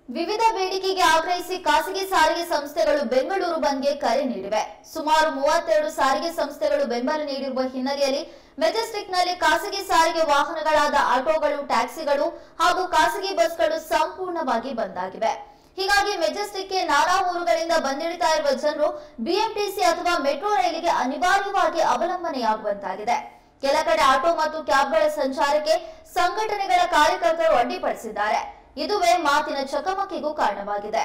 ವಿವಿಧ ಬೇಡಿಕೆಗೆ ಆಗ್ರಹಿಸಿ ಖಾಸಗಿ ಸಾರಿಗೆ ಸಂಸ್ಥೆಗಳು ಬೆಂಗಳೂರು ಬಂದ್ಗೆ ಕರೆ ನೀಡಿವೆ ಸುಮಾರು ಮೂವತ್ತೆರಡು ಸಾರಿಗೆ ಸಂಸ್ಥೆಗಳು ಬೆಂಬಲ ನೀಡಿರುವ ಹಿನ್ನೆಲೆಯಲ್ಲಿ ಮೆಜೆಸ್ಟಿಕ್ನಲ್ಲಿ ಖಾಸಗಿ ಸಾರಿಗೆ ವಾಹನಗಳಾದ ಆಟೋಗಳು ಟ್ಯಾಕ್ಸಿಗಳು ಹಾಗೂ ಖಾಸಗಿ ಬಸ್ಗಳು ಸಂಪೂರ್ಣವಾಗಿ ಬಂದ್ ಆಗಿವೆ ಹೀಗಾಗಿ ಮೆಜೆಸ್ಟಿಕ್ಗೆ ನಾನಾ ಊರುಗಳಿಂದ ಬಂದಿಳಿತಾ ಇರುವ ಜನರು ಬಿಎಂಟಿಸಿ ಅಥವಾ ಮೆಟ್ರೋ ರೈಲಿಗೆ ಅನಿವಾರ್ಯವಾಗಿ ಅವಲಂಬನೆಯಾಗುವಂತಾಗಿದೆ ಕೆಲ ಕಡೆ ಆಟೋ ಮತ್ತು ಕ್ಯಾಬ್ಗಳ ಸಂಚಾರಕ್ಕೆ ಸಂಘಟನೆಗಳ ಕಾರ್ಯಕರ್ತರು ಅಡ್ಡಿಪಡಿಸಿದ್ದಾರೆ ಇದುವೇ ಮಾತಿನ ಚಕಮಕಿಗೂ ಕಾರಣವಾಗಿದೆ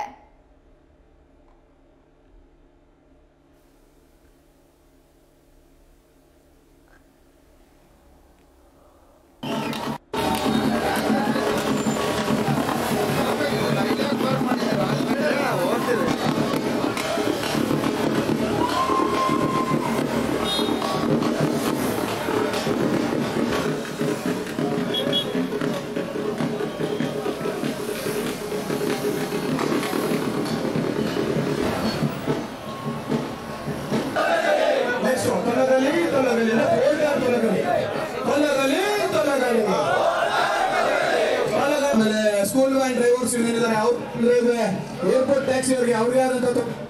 ನೆಕ್ಸ್ಟ್ ತೊಲಗಲಿ ತೊಲಗಲಿ ತೊಲಗಲಿ ತೊಲಗಲಿ ತೊಲಗಲಿ ಆಮೇಲೆ ಸ್ಕೂಲ್ ವ್ಯಾನ್ ಡ್ರೈವರ್ಸ್ ಏನಿದ್ದಾರೆ ಅವ್ರ ಏರ್ಪೋರ್ಟ್ ಟ್ಯಾಕ್ಸಿ ಅವರಿಗೆ ಅವ್ರಿಗೆ ಆದಂತ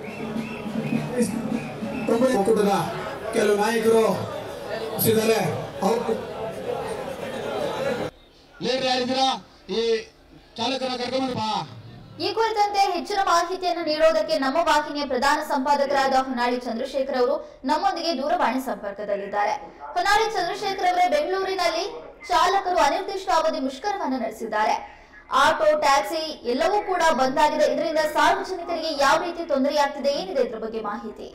ಒಕ್ಕೂಟದ ಕೆಲವು ನಾಯಕರು ಇದ್ದಾರೆ ಅವ್ರು ಲೀಡರ್ ಯಾರಿದ್ದೀರಾ ಈ ಚಾಲಕರ ಕರ್ಕೊಂಡು ಬಾ ಈ ಕುರಿತಂತೆ ಹೆಚ್ಚಿನ ಮಾಹಿತಿಯನ್ನು ನೀಡೋದಕ್ಕೆ ನಮ್ಮ ವಾಹಿನಿಯ ಪ್ರಧಾನ ಸಂಪಾದಕರಾದ ಹೊನ್ನಾಳಿ ಚಂದ್ರಶೇಖರ್ ಅವರು ನಮ್ಮೊಂದಿಗೆ ದೂರವಾಣಿ ಸಂಪರ್ಕದಲ್ಲಿದ್ದಾರೆ ಹೊನ್ನಾಳಿ ಚಂದ್ರಶೇಖರ್ ಅವರೇ ಬೆಂಗಳೂರಿನಲ್ಲಿ ಚಾಲಕರು ಅನಿರ್ದಿಷ್ಟಾವಧಿ ಮುಷ್ಕರವನ್ನು ನಡೆಸಿದ್ದಾರೆ ಆಟೋ ಟ್ಯಾಕ್ಸಿ ಎಲ್ಲವೂ ಕೂಡ ಬಂದ್ ಆಗಿದೆ ಇದರಿಂದ ಸಾರ್ವಜನಿಕರಿಗೆ ಯಾವ ರೀತಿ ತೊಂದರೆಯಾಗ್ತಿದೆ ಏನಿದೆ ಇದ್ರ ಬಗ್ಗೆ ಮಾಹಿತಿ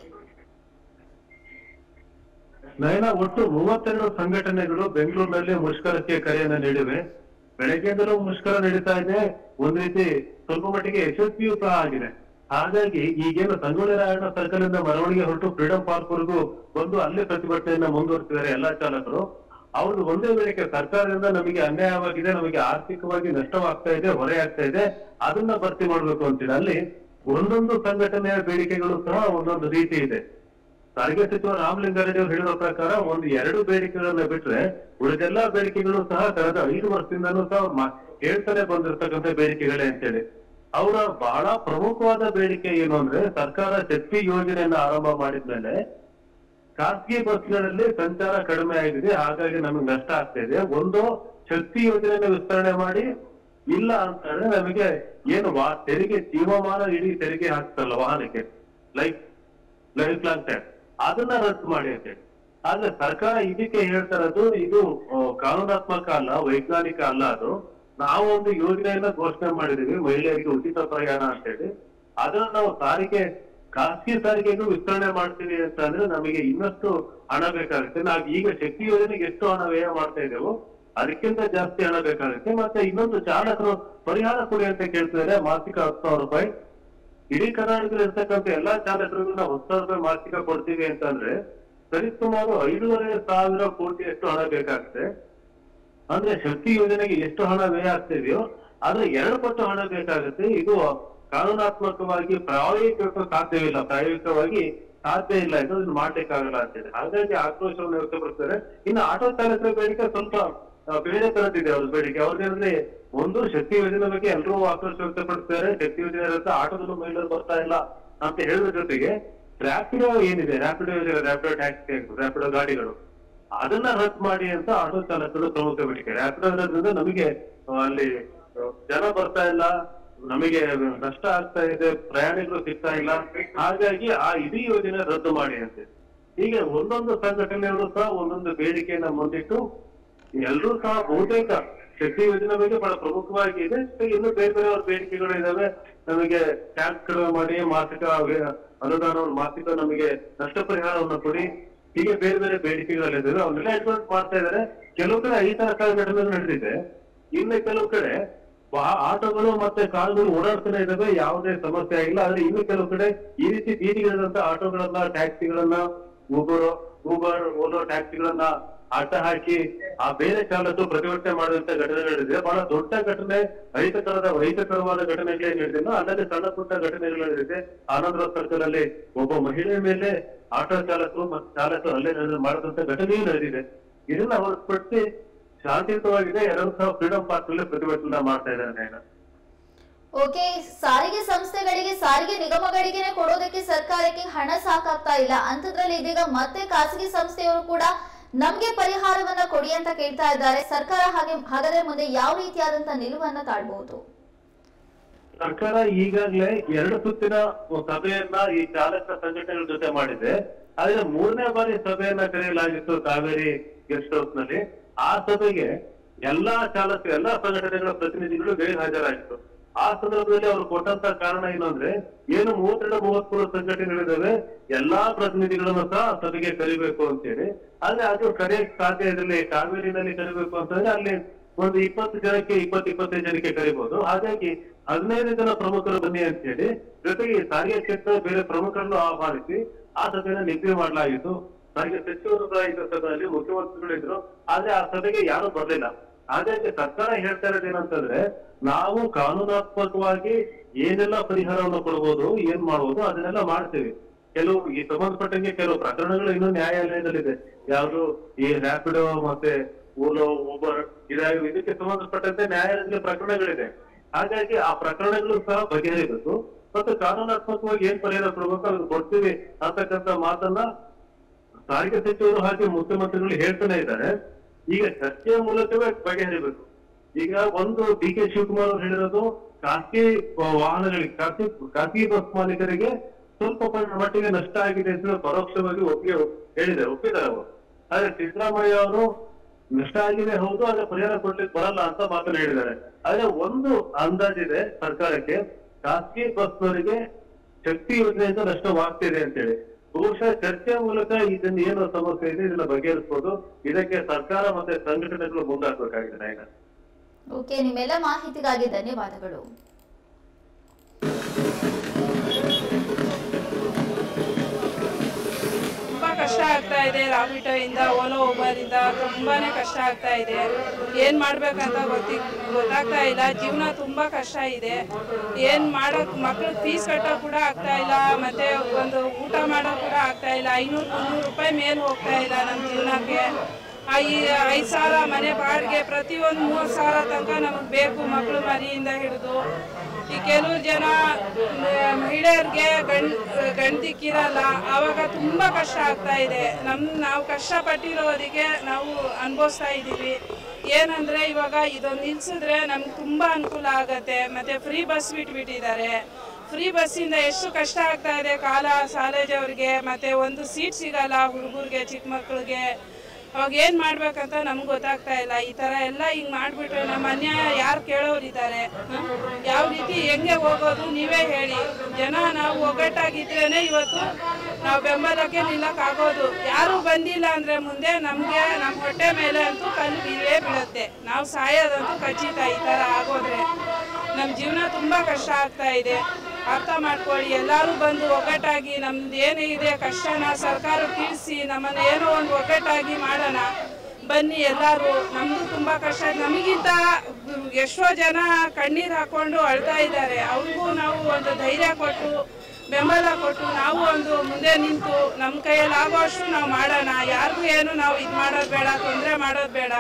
ನಯನ ಒಟ್ಟು ಮೂವತ್ತೆರಡು ಸಂಘಟನೆಗಳು ಬೆಂಗಳೂರಿನಲ್ಲಿ ಮುಷ್ಕರಕ್ಕೆ ಕರೆಯನ್ನು ನೀಡಿವೆ ಬೆಳಗ್ಗೆಯಿಂದಲೂ ಮುಷ್ಕರ ನಡೀತಾ ಇದೆ ಒಂದ್ ರೀತಿ ಸ್ವಲ್ಪ ಮಟ್ಟಿಗೆ ಯಶಸ್ವಿಯೂ ಸಹ ಆಗಿದೆ ಹಾಗಾಗಿ ಈಗೇನು ಸಂಗೊಳ್ಳಿ ರಾಯಣ್ಣ ಸರ್ಕಲ್ ಇಂದ ಮೆರವಣಿಗೆ ಹೊರಟು ಫ್ರೀಡಂ ಪಾರ್ಕ್ ವರೆಗೂ ಬಂದು ಅಲ್ಲೇ ಪ್ರತಿಭಟನೆಯನ್ನ ಮುಂದುವರಿಸಿದ್ದಾರೆ ಎಲ್ಲಾ ಚಾಲಕರು ಅವ್ರದ್ದು ಒಂದೇ ಬೇಡಿಕೆ ಸರ್ಕಾರದಿಂದ ನಮಗೆ ಅನ್ಯಾಯವಾಗಿದೆ ನಮಗೆ ಆರ್ಥಿಕವಾಗಿ ನಷ್ಟವಾಗ್ತಾ ಇದೆ ಹೊರೆ ಆಗ್ತಾ ಇದೆ ಅದನ್ನ ಭರ್ತಿ ಮಾಡ್ಬೇಕು ಅಂತೇಳಿ ಅಲ್ಲಿ ಒಂದೊಂದು ಸಂಘಟನೆಯ ಬೇಡಿಕೆಗಳು ಸಹ ಒಂದೊಂದು ರೀತಿ ಇದೆ ಸಾರಿಗೆ ಸಚಿವ ರಾಮಲಿಂಗಾರೆಡ್ಡಿ ಅವರು ಹೇಳಿರೋ ಪ್ರಕಾರ ಒಂದು ಎರಡು ಬೇಡಿಕೆಗಳನ್ನ ಬಿಟ್ರೆ ಉಳಿದೆಲ್ಲಾ ಬೇಡಿಕೆಗಳು ಸಹ ಕಳೆದ ಐದು ವರ್ಷದಿಂದನೂ ಸಹ ಅವ್ರು ಮಾ- ಹೇಳ್ತಾನೆ ಬಂದಿರ್ತಕ್ಕಂಥ ಬೇಡಿಕೆಗಳೇ ಅಂತೇಳಿ ಅವರ ಬಹಳ ಪ್ರಮುಖವಾದ ಬೇಡಿಕೆ ಏನು ಅಂದ್ರೆ ಸರ್ಕಾರ ಶಕ್ತಿ ಯೋಜನೆಯನ್ನ ಆರಂಭ ಮಾಡಿದ್ಮೇಲೆ ಖಾಸಗಿ ಬಸ್ಗಳಲ್ಲಿ ಸಂಚಾರ ಕಡಿಮೆ ಆಗಿದೆ ಹಾಗಾಗಿ ನಮಗೆ ನಷ್ಟ ಆಗ್ತಾ ಇದೆ ಒಂದು ಶಕ್ತಿ ಯೋಜನೆಯನ್ನು ವಿಸ್ತರಣೆ ಮಾಡಿ ಇಲ್ಲ ಅಂತಂದ್ರೆ ನಮಗೆ ಏನು ವಾ ತೆರಿಗೆ ಜೀವಮಾನ ಇಡೀ ತೆರಿಗೆ ಹಾಕ್ತಲ್ಲ ವಾಹನಕ್ಕೆ ಲೈಫ್ ಲೈಫ್ ಲಾಂಗ್ ಟ್ಯಾಕ್ಸ್ ಅದನ್ನ ರದ್ದು ಮಾಡಿ ಅಂತ ಹೇಳಿ ಆದ್ರೆ ಸರ್ಕಾರ ಇದಕ್ಕೆ ಹೇಳ್ತಾ ಇರೋದು ಇದು ಆ, ಕಾನೂನಾತ್ಮಕ ಅಲ್ಲ ವೈಜ್ಞಾನಿಕ ಅಲ್ಲ ಅದು ನಾವು ಒಂದು ಯೋಜನೆಯನ್ನ ಘೋಷಣೆ ಮಾಡಿದೀವಿ ಮಹಿಳೆಯರಿಗೆ ಉಚಿತ ಪ್ರಯಾಣ ಅಂತ ಹೇಳಿ ಅದನ್ನ ನಾವು ಸಾರಿಗೆ ಖಾಸಗಿ ಸಾರಿಗೆಗೂ ವಿಸ್ತರಣೆ ಮಾಡ್ತೀವಿ ಅಂತ ಅಂದ್ರೆ ನಮಗೆ ಇನ್ನಷ್ಟು ಹಣ ಬೇಕಾಗುತ್ತೆ ನಾವು ಈಗ ಶಕ್ತಿ ಯೋಜನೆಗೆ ಎಷ್ಟು ಹಣ ವ್ಯಯ ಮಾಡ್ತಾ ಇದ್ದೇವೋ ಅದಕ್ಕಿಂತ ಜಾಸ್ತಿ ಹಣ ಬೇಕಾಗುತ್ತೆ ಮತ್ತೆ ಇನ್ನೊಂದು ಚಾಲಕರು ಪರಿಹಾರ ಕೊಡಿ ಅಂತ ಕೇಳ್ತಿದ್ದಾರೆ ಮಾಸಿಕ ಹತ್ತು ಸಾವಿರ ರೂಪಾಯಿ ಇಡೀ ಕರ್ನಾಟಕದಲ್ಲಿ ಇರ್ತಕ್ಕಂಥ ಎಲ್ಲಾ ಚಾಲಕರಿಗೂ ನಾವು ಹತ್ತು ಸಾವಿರ ರೂಪಾಯಿ ಮಾಸಿಕ ಕೊಡ್ತೀವಿ ಅಂತಂದ್ರೆ ಸರಿಸುಮಾರು ಐದೂವರೆ ಸಾವಿರ ಕೋಟಿಯಷ್ಟು ಹಣ ಬೇಕಾಗುತ್ತೆ ಅಂದ್ರೆ ಶಕ್ತಿ ಯೋಜನೆಗೆ ಎಷ್ಟು ಹಣ ವ್ಯಯ ಆಗ್ತಿದೆಯೋ ಅದ್ರ ಎರಡು ಪಟ್ಟು ಹಣ ಬೇಕಾಗುತ್ತೆ ಇದು ಕಾನೂನಾತ್ಮಕವಾಗಿ ಪ್ರಾಯೋಗಿಕ ಸಾಧ್ಯವಿಲ್ಲ ಪ್ರಾಯೋಗಿಕವಾಗಿ ಸಾಧ್ಯ ಇಲ್ಲ ಇದು ಇದನ್ನ ಮಾಡ್ಲಿಕ್ಕಾಗಲ್ಲ ಅಂತೇಳಿ ಹಾಗಾಗಿ ಆಕ್ರೋಶವನ್ನು ವ್ಯಕ್ತಪಡಿಸ್ತಾರೆ ಇನ್ನು ಆಟೋ ಚಾಲಕರ ಬೇಡಿಕೆ ಸ್ವಲ್ಪ ಆ, ಬೇರೆ ತರದಿದೆ ಅವ್ರ ಬೇಡಿಕೆ ಅವ್ರದ್ದೇನಂದ್ರೆ ಒಂದು ಶಕ್ತಿ ಯೋಜನೆ ಬಗ್ಗೆ ಎಲ್ಲರೂ ಆಕ್ರೋಶ ವ್ಯಕ್ತಪಡಿಸ್ತಾರೆ ಶಕ್ತಿ ಯೋಜನೆ ಇರುತ್ತೆ ಆಟೋದಲ್ಲೂ ಮಹಿಳೆಯರು ಬರ್ತಾ ಇಲ್ಲ ಅಂತ ಹೇಳಿದ್ರ ಜೊತೆಗೆ ರ್ಯಾಪಿಡೋ ಏನಿದೆ ರ್ಯಾಪಿಡೋ ಯೋಜನೆ ರ್ಯಾಪಿಡೋ ಟ್ಯಾಕ್ಸಿ ರ್ಯಾಪಿಡೋ ಗಾಡಿಗಳು ಅದನ್ನ ರದ್ದು ಮಾಡಿ ಅಂತ ಆಟೋ ಚಾಲಕರು ಪ್ರಮುಖ ಬೇಡಿಕೆ ರ್ಯಾಪಿಡೋ ಇರೋದ್ರಿಂದ ನಮಗೆ ಆ, ಅಲ್ಲಿ ಆ, ಜನ ಬರ್ತಾ ಇಲ್ಲ ನಮಗೆ ನಷ್ಟ ಆಗ್ತಾ ಇದೆ ಪ್ರಯಾಣಿಕರು ಸಿಗ್ತಾ ಇಲ್ಲ ಹಾಗಾಗಿ ಆ ಇಡೀ ಯೋಜನೆ ರದ್ದು ಮಾಡಿ ಅಂತ ಹೀಗೆ ಒಂದೊಂದು ಸಂಘಟನೆಯವರು ಸಹ ಒಂದೊಂದು ಬೇಡಿಕೆಯನ್ನ ಮುಂದಿಟ್ಟು ಎಲ್ಲರೂ ಸಹ ಬಹುತೇಕ ಶಕ್ತಿ ಯೋಜನೆ ಬಗ್ಗೆ ಬಹಳ ಪ್ರಮುಖವಾಗಿ ಇದೆ ಇನ್ನು ಬೇರೆ ಬೇರೆ ಅವ್ರ ಬೇಡಿಕೆಗಳು ಇದಾವೆ ನಮಗೆ ಟ್ಯಾಕ್ಸ್ ಕಡಿಮೆ ಮಾಡಿ ಮಾಸಿಕ ವ್ಯ- ಅನುದಾನವನ್ನು ಮಾಸಿಕ ನಮಗೆ ನಷ್ಟ ಪರಿಹಾರವನ್ನು ಕೊಡಿ ಹೀಗೆ ಬೇರೆ ಬೇರೆ ಬೇಡಿಕೆಗಳಿದ್ದಾವೆ ಅವನ್ನೆಲ್ಲ ಇಟ್ಕೊಂಡು ಮಾಡ್ತಾ ಇದಾರೆ ಕೆಲವು ಕಡೆ ಈ ತರ ಘಟನೆಗಳು ನಡೆದಿದೆ ಇನ್ನು ಕೆಲವು ಕಡೆ ವಾ- ಆಟೋಗಳು ಮತ್ತೆ ಕಾರುಗಳು ಓಡಾಡ್ತಾನೆ ಇದಾವೆ ಯಾವುದೇ ಸಮಸ್ಯೆ ಆಗಿಲ್ಲ ಆದ್ರೆ ಇನ್ನು ಕೆಲವು ಕಡೆ ಈ ರೀತಿ ಬೀದಿಗಳಿದಂತ ಆಟೋಗಳನ್ನ ಟ್ಯಾಕ್ಸಿಗಳನ್ನ ಊಬರ್ ಊಬರ್ ಓಲೋ ಟ್ಯಾಕ್ಸಿಗಳನ್ನ ಅಡ್ಡ ಹಾಕಿ ಆ ಬೇರೆ ಚಾಲಕರು ಪ್ರತಿಭಟನೆ ಮಾಡುವಂತ ಘಟನೆಗಳಿದೆ ಬಹಳ ದೊಡ್ಡ ಘಟನೆ ಅಹಿತಕರದ ಅಹಿತಕರವಾದ ಘಟನೆಗಳೇ ನಡೆದಿಲ್ಲ ಅಲ್ಲದೆ ಸಣ್ಣ ಪುಟ್ಟ ಘಟನೆಗಳು ನಡೆದಿದೆ ಆನಂದರಾವ್ ಸರ್ಕಲ್ ಅಲ್ಲಿ ಒಬ್ಬ ಮಹಿಳೆ ಮೇಲೆ ಆಟೋ ಚಾಲಕರು ಮತ್ತು ಚಾಲಕರು ಅಲ್ಲೇ ನಡೆದ ಮಾಡಿದಂತ ಘಟನೆಯೂ ನಡೆದಿದೆ ಇದನ್ನ ಹೊರತುಪಡಿಸಿ ಶಾಂತಿಯುತವಾಗಿದೆ ಎರಡು ಸಹ ಫ್ರೀಡಂ ಪಾರ್ಕ್ ನಲ್ಲಿ ಪ್ರತಿಭಟನೆ ಮಾಡ್ತಾ ಇದ್ದಾರೆ ಓಕೆ ಸಾರಿಗೆ ಸಂಸ್ಥೆಗಳಿಗೆ ಸಾರಿಗೆ ನಿಗಮಗಳಿಗೆ ಕೊಡೋದಕ್ಕೆ ಸರ್ಕಾರಕ್ಕೆ ಹಣ ಸಾಕಾಗ್ತಾ ಇಲ್ಲ ಅಂತದ್ರಲ್ಲಿ ಇದೀಗ ಮತ್ತೆ ಖಾಸಗಿ ಸಂಸ್ಥೆಯವರು ಕೂಡ ನಮ್ಗೆ ಪರಿಹಾರವನ್ನ ಕೊಡಿ ಅಂತ ಕೇಳ್ತಾ ಇದ್ದಾರೆ ಸರ್ಕಾರ ಹಾಗೆ ಹಾಗಾದ್ರೆ ಮುಂದೆ ಯಾವ ರೀತಿಯಾದಂತ ನಿಲುವನ್ನ ತಾಳ್ಬಹುದು ಸರ್ಕಾರ ಈಗಾಗಲೇ ಎರಡು ಸುತ್ತಿನ ಸಭೆಯನ್ನ ಈ ಚಾಲಕ ಸಂಘಟನೆಗಳ ಜೊತೆ ಮಾಡಿದೆ ಆದ್ರೆ ಮೂರನೇ ಬಾರಿ ಸಭೆಯನ್ನ ಕರೆಯಲಾಗಿತ್ತು ಕಾವೇರಿ ಗೆಸ್ಟ್ ಹೌಸ್ ನಲ್ಲಿ ಆ ಸಭೆಗೆ ಎಲ್ಲಾ ಚಾಲಕ ಎಲ್ಲಾ ಸಂಘಟನೆಗಳ ಪ್ರತಿನಿಧಿಗಳು ಗೈರು ಹಾಜರಾಗಿತ್ತು ಆ ಸಂದರ್ಭದಲ್ಲಿ ಅವರು ಕೊಟ್ಟಂತ ಕಾರಣ ಏನು ಅಂದ್ರೆ ಏನು ಮೂವತ್ತೆರಡು ಮೂವತ್ಮೂರು ಸಂಘಟನೆಗಳಿದಾವೆ ಎಲ್ಲಾ ಪ್ರತಿನಿಧಿಗಳನ್ನು ಸಹ ಸಭೆಗೆ ಕರಿಬೇಕು ಅಂತೇಳಿ ಆದ್ರೆ ಅದು ಕರೆಯಕ್ ಸಾಧ್ಯ ಇದ್ರಲ್ಲಿ ಕಾವೇರಿನಲ್ಲಿ ಕರಿಬೇಕು ಅಂತಂದ್ರೆ ಅಲ್ಲಿ ಒಂದು ಇಪ್ಪತ್ತು ಜನಕ್ಕೆ ಇಪ್ಪತ್ತು ಇಪ್ಪತ್ತೈದು ಜನಕ್ಕೆ ಕರಿಬಹುದು ಹಾಗಾಗಿ ಹದಿನೈದು ಜನ ಪ್ರಮುಖರು ಬನ್ನಿ ಅಂತ ಹೇಳಿ ಜೊತೆಗೆ ಈ ಸಾರಿಗೆ ಕ್ಷೇತ್ರ ಬೇರೆ ಪ್ರಮುಖರನ್ನು ಆಹ್ವಾನಿಸಿ ಆ ಸಭೆಯನ್ನು ನಿಗದಿ ಮಾಡಲಾಗಿತ್ತು ಸಾರಿಗೆ ಸಚಿವರು ಸಹ ಇದ್ದ ಸಭೆಯಲ್ಲಿ ಮುಖ್ಯಮಂತ್ರಿಗಳು ಇದ್ರು ಆದ್ರೆ ಆ ಸಭೆಗೆ ಯಾರು ಬರ್ಲಿಲ್ಲ ಹಾಗಾಗಿ ಸರ್ಕಾರ ಹೇಳ್ತಾ ಇರೋದು ಏನಂತಂದ್ರೆ ನಾವು ಕಾನೂನಾತ್ಮಕವಾಗಿ ಏನೆಲ್ಲ ಪರಿಹಾರವನ್ನು ಕೊಡ್ಬೋದು ಏನ್ ಮಾಡ್ಬೋದು ಅದನ್ನೆಲ್ಲ ಮಾಡ್ತೀವಿ ಕೆಲವು ಈ ಸಂಬಂಧಪಟ್ಟಂಗೆ ಕೆಲವು ಪ್ರಕರಣಗಳು ಇನ್ನೂ ನ್ಯಾಯಾಲಯದಲ್ಲಿದೆ ಯಾವುದು ಈ ರ್ಯಾಪಿಡೋ ಮತ್ತೆ ಓಲೋ ಊಬರ್ ಇದಾಗಿ ಇದಕ್ಕೆ ಸಂಬಂಧಪಟ್ಟಂತೆ ನ್ಯಾಯಾಲಯದಲ್ಲಿ ಪ್ರಕರಣಗಳಿದೆ ಹಾಗಾಗಿ ಆ ಪ್ರಕರಣಗಳು ಸಹ ಬಗೆಹರಿಬೇಕು ಮತ್ತು ಕಾನೂನಾತ್ಮಕವಾಗಿ ಏನ್ ಪರಿಹಾರ ಕೊಡ್ಬೇಕು ಅದನ್ನ ಕೊಡ್ತೀವಿ ಅಂತಕ್ಕಂತ ಮಾತನ್ನ ಸಾರಿಗೆ ಸಚಿವರು ಹಾಗೆ ಮುಖ್ಯಮಂತ್ರಿಗಳು ಹೇಳ್ತಾನೆ ಇದ್ದಾರೆ ಈಗ ಚರ್ಚೆಯ ಮೂಲಕವೇ ಬಗೆಹರಿಬೇಕು ಈಗ ಒಂದು ಡಿ ಕೆ ಶಿವಕುಮಾರ್ ಅವರು ಹೇಳಿರೋದು ಖಾಸಗಿ ವಾಹನಗಳಿಗೆ ಖಾಸಗಿ ಖಾಸಗಿ ಬಸ್ ಮಾಲೀಕರಿಗೆ ಸ್ವಲ್ಪ ಪ- ಮಟ್ಟಿಗೆ ನಷ್ಟ ಆಗಿದೆ ಅಂತ ಪರೋಕ್ಷವಾಗಿ ಒಪ್ಪಿಗೆ ಹೇಳಿದ್ದಾರೆ ಒಪ್ಪಿದ್ದಾರೆ ಅವರು ಆದ್ರೆ ಸಿದ್ದರಾಮಯ್ಯ ಅವರು ನಷ್ಟ ಆಗಿದೆ ಹೌದು ಆದ್ರೆ ಪರಿಹಾರ ಕೊಡ್ಲಿಕ್ಕೆ ಬರಲ್ಲ ಅಂತ ಮಾತನ್ನ ಹೇಳಿದ್ದಾರೆ ಆದ್ರೆ ಒಂದು ಅಂದಾಜಿದೆ ಸರ್ಕಾರಕ್ಕೆ ಖಾಸಗಿ ಬಸ್ನವರಿಗೆ ಶಕ್ತಿ ಯೋಜನೆಯಿಂದ ನಷ್ಟವಾಗ್ತಿದೆ ಅಂತೇಳಿ ಬಹುಶಃ ಚರ್ಚೆ ಮೂಲಕ ಇದನ್ನ ಏನು ಸಮಸ್ಯೆ ಇದೆ ಇದನ್ನ ಬಗೆಹರಿಸಬಹುದು ಇದಕ್ಕೆ ಸರ್ಕಾರ ಮತ್ತೆ ಸಂಘಟನೆಗಳು ಮುಂದಾಗಬೇಕಾಗಿದೆ ಈಗ ಓಕೆ ನಿಮ್ಮೆಲ್ಲ ಮಾಹಿತಿಗಾಗಿ ಧನ್ಯವಾದಗಳು ತುಂಬಾ ಕಷ್ಟ ಆಗ್ತಾ ಇದೆ ರಾಪಿಟೋ ಇಂದ ಓಲೋ ಉಬರ್ ಇಂದ ತುಂಬಾನೇ ಕಷ್ಟ ಆಗ್ತಾ ಇದೆ ಏನ್ ಮಾಡ್ಬೇಕಂತ ಗೊತ್ತಿ ಗೊತ್ತಾಗ್ತಾ ಇಲ್ಲ ಜೀವನ ತುಂಬಾ ಕಷ್ಟ ಇದೆ ಏನ್ ಮಾಡೋಕ್ ಮಕ್ಳು ಫೀಸ್ ಕಟ್ಟೋ ಕೂಡ ಆಗ್ತಾ ಇಲ್ಲ ಮತ್ತೆ ಒಂದು ಊಟ ಮಾಡೋ ಕೂಡ ಆಗ್ತಾ ಇಲ್ಲ ಐನೂರು ಮುನ್ನೂರು ರೂಪಾಯಿ ಮೇಲೆ ಹೋಗ್ತಾ ಇಲ್ಲ ನಮ್ಮ ಜೀವನಕ್ಕೆ ಐ ಐದು ಸಾವಿರ ಮನೆ ಬಾಡಿಗೆ ಪ್ರತಿಯೊಂದು ಮೂವತ್ತು ಸಾವಿರ ತನಕ ನಮಗೆ ಬೇಕು ಮಕ್ಕಳು ಮರಿಯಿಂದ ಹಿಡಿದು ಈ ಕೆಲವು ಜನ ಮ- ಮಹಿಳೆಯರಿಗೆ ಗಂಡ್ ಗಂಡ್ದಿಕ್ಕಿರಲ್ಲ ಆವಾಗ ತುಂಬ ಕಷ್ಟ ಆಗ್ತಾ ಇದೆ ನಮ್ಮ ನಾವು ಕಷ್ಟಪಟ್ಟಿರೋದಕ್ಕೆ ನಾವು ಅನುಭವಿಸ್ತಾ ಇದ್ದೀವಿ ಏನಂದ್ರೆ ಇವಾಗ ಇದೊಂದು ನಿಲ್ಸಿದ್ರೆ ನಮ್ಗೆ ತುಂಬ ಅನುಕೂಲ ಆಗತ್ತೆ ಮತ್ತೆ ಫ್ರೀ ಬಸ್ ಬಿಟ್ಬಿಟ್ಟಿದ್ದಾರೆ ಫ್ರೀ ಬಸ್ಸಿಂದ ಎಷ್ಟು ಕಷ್ಟ ಆಗ್ತಾ ಇದೆ ಕಾಲ ಸಾಲೇಜ್ ಅವ್ರಿಗೆ ಮತ್ತೆ ಒಂದು ಸೀಟ್ ಸಿಗಲ್ಲ ಹುಡುಗರಿಗೆ ಚಿಕ್ಕ ಮಕ್ಳಿಗೆ ಅವಾಗ ಏನ್ ಮಾಡ್ಬೇಕಂತ ನಮ್ಗೆ ಗೊತ್ತಾಗ್ತಾ ಇಲ್ಲ ಈ ತರ ಎಲ್ಲ ಹಿಂಗ್ ಮಾಡ್ಬಿಟ್ರೆ ನಮ್ಮ ಅನ್ಯಾಯ ಯಾರು ಕೇಳೋರಿದ್ದಾರೆ ಹ? ಯಾವ ರೀತಿ ಹೆಂಗೆ ಹೋಗೋದು ನೀವೇ ಹೇಳಿ ಜನ ನಾವು ಒಗ್ಗಟ್ಟಾಗಿದ್ರೇನೆ ಇವತ್ತು ನಾವು ಬೆಂಬಲಕ್ಕೆ ನಿಲ್ಲಕ್ಕಾಗೋದು ಯಾರು ಬಂದಿಲ್ಲ ಅಂದ್ರೆ ಮುಂದೆ ನಮ್ಗೆ ನಮ್ಮ ಹೊಟ್ಟೆ ಮೇಲೆ ಅಂತೂ ಕಲ್ಲು ಬೀಳೇ ಬೀಳುತ್ತೆ ನಾವು ಸಾಯೋದಂತೂ ಖಚಿತ ಈ ತರ ಆಗೋದ್ರೆ ನಮ್ಮ ಜೀವನ ತುಂಬಾ ಕಷ್ಟ ಆಗ್ತಾ ಇದೆ ಅರ್ಥ ಮಾಡ್ಕೊಳ್ಳಿ ಎಲ್ಲರೂ ಬಂದು ಒಗ್ಗಟ್ಟಾಗಿ ನಮ್ದು ಏನಿದೆ ಕಷ್ಟನ ಸರ್ಕಾರ ತಿಳಿಸಿ ನಮ್ಮನ್ನ ಏನೋ ಒಂದು ಒಗ್ಗಟ್ಟಾಗಿ ಮಾಡೋಣ ಬನ್ನಿ ಎಲ್ಲರೂ ನಮ್ದು ತುಂಬಾ ಕಷ್ಟ ನಮಗಿಂತ ಎಷ್ಟೋ ಜನ ಕಣ್ಣೀರು ಹಾಕೊಂಡು ಅಳ್ತಾ ಇದ್ದಾರೆ ಅವ್ರಿಗೂ ನಾವು ಒಂದು ಧೈರ್ಯ ಕೊಟ್ಟು ಬೆಂಬಲ ಕೊಟ್ಟು ನಾವು ಒಂದು ಮುಂದೆ ನಿಂತು ನಮ್ಮ ಕೈಯಲ್ಲಿ ಆಗೋಷ್ಟು ನಾವು ಮಾಡೋಣ ಯಾರಿಗೂ ಏನು ನಾವು ಇದು ಮಾಡೋದು ಬೇಡ ತೊಂದರೆ ಮಾಡೋದು ಬೇಡ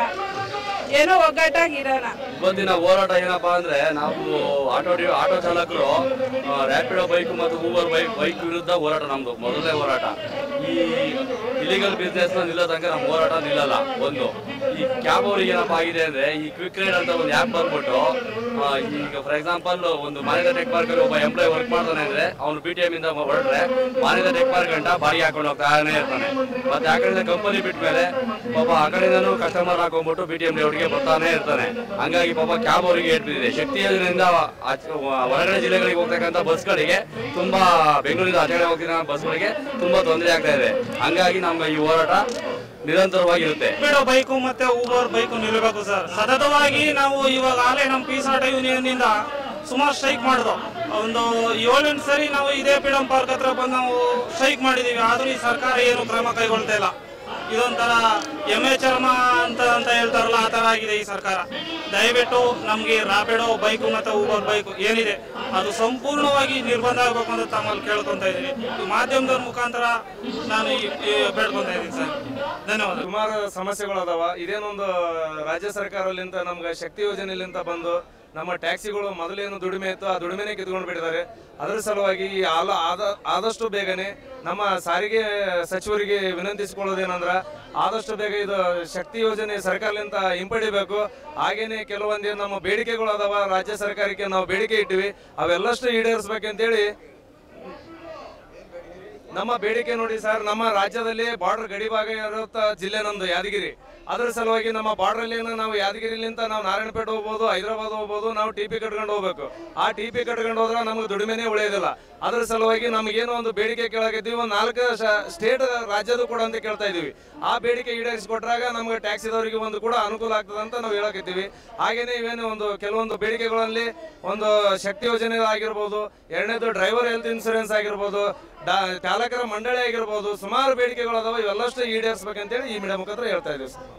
ಏನೋ ಒಗ್ಗಟ್ಟಾಗಿರೋಣ ಇವತ್ತಿನ ಹೋರಾಟ ಏನಪ್ಪಾ ಅಂದ್ರೆ ನಾವು ಆಟೋ ಡ್ರೈ- ಆಟೋ ಚಾಲಕರು ರ್ಯಾಪಿಡೋ ಬೈಕ್ ಮತ್ತು ಊಬರ್ ಬೈಕ್ ಬೈಕ್ ವಿರುದ್ಧ ಹೋರಾಟ ನಮ್ದು ಮೊದಲನೇ ಹೋರಾಟ ಈ ಇಲಿಗಲ್ ಬಿಸ್ನೆಸ್ ನ ನಿಲ್ಲೋ ತನಕ ನಮ್ಮ ಹೋರಾಟ ನಿಲ್ಲಲ್ಲ ಒಂದು ಈ ಕ್ಯಾಬ್ ಅವ್ರಿಗೆ ಏನಪ್ಪ ಆಗಿದೆ ಅಂದ್ರೆ ಈ ಕ್ವಿಕ್ ರೈಡ್ ಅಂತ ಒಂದು ಆ್ಯಪ್ ಬಂದ್ಬಿಟ್ಟು ಆ, ಈಗ ಫಾರ್ ಎಕ್ಸಾಂಪಲ್ ಒಂದು ಮಾನ್ಯತಾ ಟೆಕ್ ಪಾರ್ಕ್ ಅಲ್ಲಿ ಒಬ್ಬ ಎಂಪ್ಲಾಯ್ ವರ್ಕ್ ಮಾಡ್ತಾನೆ ಅಂದ್ರೆ ಅವ್ನು ಬಿ ಟಿ ಎಂ ಇಂದ ಹೊರಟ್ರೆ ಮಾನ್ಯತಾ ಟೆಕ್ ಪಾರ್ಕ್ ಗಂಟ ಬಾಡಿಗೆ ಹಾಕೊಂಡು ಹೋಗ್ತಾನೆ ಇರ್ತಾನೆ ಮತ್ತೆ ಆ ಕಡೆಯಿಂದ ಕಂಪನಿ ಬಿಟ್ಟ ಮೇಲೆ ಪಾಪ ಆ ಕಡೆಯಿಂದನೂ ಕಸ್ಟಮರ್ ಹಾಕೊಂಡ್ಬಿಟ್ಟು ಬಿ ಟಿ ಎಂ ಲೇಔಟ್ಗೆ ಬರ್ತಾನೆ ಇರ್ತಾನೆ ಹಂಗಾಗಿ ಪಾಪ ಕ್ಯಾಬ್ ಅವರಿಗೆ ಏರ್ಬಿಟ್ಟಿದೆ ಶಕ್ತಿ ಯೋಜನೆಯಿಂದ ಆಚೆ- ಹೊರಗಡೆ ಜಿಲ್ಲೆಗಳಿಗೆ ಹೋಗ್ತಕ್ಕಂಥ ಬಸ್ಗಳಿಗೆ ತುಂಬಾ ಬೆಂಗಳೂರಿಂದ ಆಚೆ ಕಡೆ ಹೋಗ್ತಿರೋ ಬಸ್ಗಳಿಗೆ ತುಂಬಾ ತೊಂದರೆ ಆಗ್ತಾ ಇದೆ ಹಂಗಾಗಿ ನಮ್ಮ ಈ ಹೋರಾಟ ನಿರಂತರವಾಗಿರುತ್ತೆ ಬಿಡೋ ಬೈಕು ಮತ್ತೆ ಊಬರ್ ಬೈಕು ನಿಲ್ಲಬೇಕು ಸರ್ ಸತತವಾಗಿ ನಾವು ಇವಾಗ ಆಲೇ ನಮ್ಮ ಪೀಸ್ ಆಟೋ ಯೂನಿಯನ್ ಇಂದ ಸುಮಾರು ಸ್ಟ್ರೈಕ್ ಮಾಡಿದ್ವು ಒಂದು ಏಳೆಂಟು ಸರಿ ನಾವು ಇದೇ ಫ್ರೀಡಂ ಪಾರ್ಕ್ ಹತ್ರ ಬಂದು ನಾವು ಸ್ಟ್ರೈಕ್ ಮಾಡಿದೀವಿ ಆದ್ರೂ ಈ ಸರ್ಕಾರ ಏನು ಕ್ರಮ ಕೈಗೊಳ್ತಾ ಇಲ್ಲ ಇದೊಂಥರ ಎಮ್ಮೆ ಚರ್ಮ ಅಂತ ಅಂತ ಹೇಳ್ತಾರಲ್ಲ ಆ ತರ ಆಗಿದೆ ಈ ಸರ್ಕಾರ ದಯವಿಟ್ಟು ನಮ್ಗೆ ರಾಪಿಡೋ ಬೈಕು ಮತ್ತೆ ಊಬರ್ ಬೈಕು ಏನಿದೆ ಅದು ಸಂಪೂರ್ಣವಾಗಿ ನಿರ್ಬಂಧ ಆಗಬೇಕು ಅಂತ ತಮ್ಮಲ್ಲಿ ಕೇಳ್ಕೊಂತ ಇದ್ದೀನಿ ಈ ಮಾಧ್ಯಮದ ಮುಖಾಂತರ ನಾನು ಈ- ಈ ಬೇಡ್ಕೊಂತ ಇದ್ದೀನಿ ಸರ್ ಧನ್ಯವಾದ ಸುಮಾರು ಸಮಸ್ಯೆಗಳು ಅದಾವ ಇದೇನೊಂದು ರಾಜ್ಯ ಸರ್ಕಾರಲಿಂತ ನಮ್ಗೆ ಶಕ್ತಿ ಯೋಜನೆಲಿಂತ ಬಂದು ನಮ್ಮ ಟ್ಯಾಕ್ಸಿಗಳು ಮೊದಲೇನು ದುಡಿಮೆ ಇತ್ತು ಆ ದುಡಿಮೆನೇ ಕಿತ್ಕೊಂಡು ಬಿಟ್ಟಿದ್ದಾರೆ ಅದರ ಸಲುವಾಗಿ ಈ ಆಲ ಆದ ಆದಷ್ಟು ಬೇಗನೆ ನಮ್ಮ ಸಾರಿಗೆ ಸಚಿವರಿಗೆ ವಿನಂತಿಸಿಕೊಳ್ಳೋದೇನಂದ್ರ ಆದಷ್ಟು ಬೇಗ ಇದು ಶಕ್ತಿ ಯೋಜನೆ ಸರ್ಕಾರದಿಂದ ಹಿಂಪಡಿಬೇಕು ಹಾಗೇನೆ ಕೆಲವೊಂದು ನಮ್ಮ ಬೇಡಿಕೆಗಳು ಅದಾವ ರಾಜ್ಯ ಸರ್ಕಾರಕ್ಕೆ ನಾವು ಬೇಡಿಕೆ ಇಟ್ಟಿವಿ ಅವೆಲ್ಲಷ್ಟು ಈಡೇರಿಸ್ಬೇಕಂತೇಳಿ ನಮ್ಮ ಬೇಡಿಕೆ ನೋಡಿ ಸರ್ ನಮ್ಮ ರಾಜ್ಯದಲ್ಲಿ ಬಾರ್ಡರ್ ಗಡಿ ಭಾಗ ಇರುತ್ತ ಜಿಲ್ಲೆ ನಮ್ದು ಯಾದಗಿರಿ ಅದ್ರ ಸಲುವಾಗಿ ನಮ್ಮ ಬಾರ್ಡರ್ ಅಲ್ಲಿ ನಾವು ಯಾದಗಿರಿಲಿಂದ ನಾವು ನಾರಾಯಣಪೇಟೆ ಹೋಗ್ಬೋದು ಹೈದರಾಬಾದ್ ಹೋಗ್ಬೋದು ನಾವು ಟಿ ಪಿ ಕಟ್ಕೊಂಡು ಹೋಗ್ಬೇಕು ಆ ಟಿ ಪಿ ಕಟ್ಕೊಂಡು ಹೋದ್ರೆ ನಮ್ಗೆ ದುಡಿಮೆನೇ ಉಳಿಯೋದಿಲ್ಲ ಅದ್ರ ಸಲುವಾಗಿ ನಮಗೇನೋ ಒಂದು ಬೇಡಿಕೆ ಕೇಳಾಕತ್ತೀವಿ ಒಂದು ನಾಲ್ಕು ಸ್ಟೇಟ್ ರಾಜ್ಯದ ಕೂಡ ಅಂತ ಕೇಳ್ತಾ ಇದೀವಿ ಆ ಬೇಡಿಕೆ ಈಡೇರಿಸಿಕೊಟ್ರಾಗ ನಮ್ಗೆ ಟ್ಯಾಕ್ಸ್ ಇದವರಿಗೆ ಒಂದು ಕೂಡ ಅನುಕೂಲ ಆಗ್ತದೆ ಅಂತ ನಾವು ಹೇಳಕತ್ತೀವಿ ಹಾಗೇನೆ ಇವೇನು ಒಂದು ಕೆಲವೊಂದು ಬೇಡಿಕೆಗಳಲ್ಲಿ ಒಂದು ಶಕ್ತಿ ಯೋಜನೆ ಆಗಿರ್ಬೋದು ಎರಡನೇದು ಡ್ರೈವರ್ ಹೆಲ್ತ್ ಇನ್ಸೂರೆನ್ಸ್ ಆಗಿರ್ಬೋದು ಡಾ- ಚಾಲಕರ ಮಂಡಳಿ ಆಗಿರ್ಬೋದು ಸುಮಾರು ಬೇಡಿಕೆಗಳು ಅದಾವ ಇವೆಲ್ಲಷ್ಟು ಈಡೇರಿಸ್ಬೇಕಂತೇಳಿ ಈ ಮೀಡಿಯಾ ಮುಖಾಂತರ ಹೇಳ್ತಾ ಇದೀವಿ ಸರ್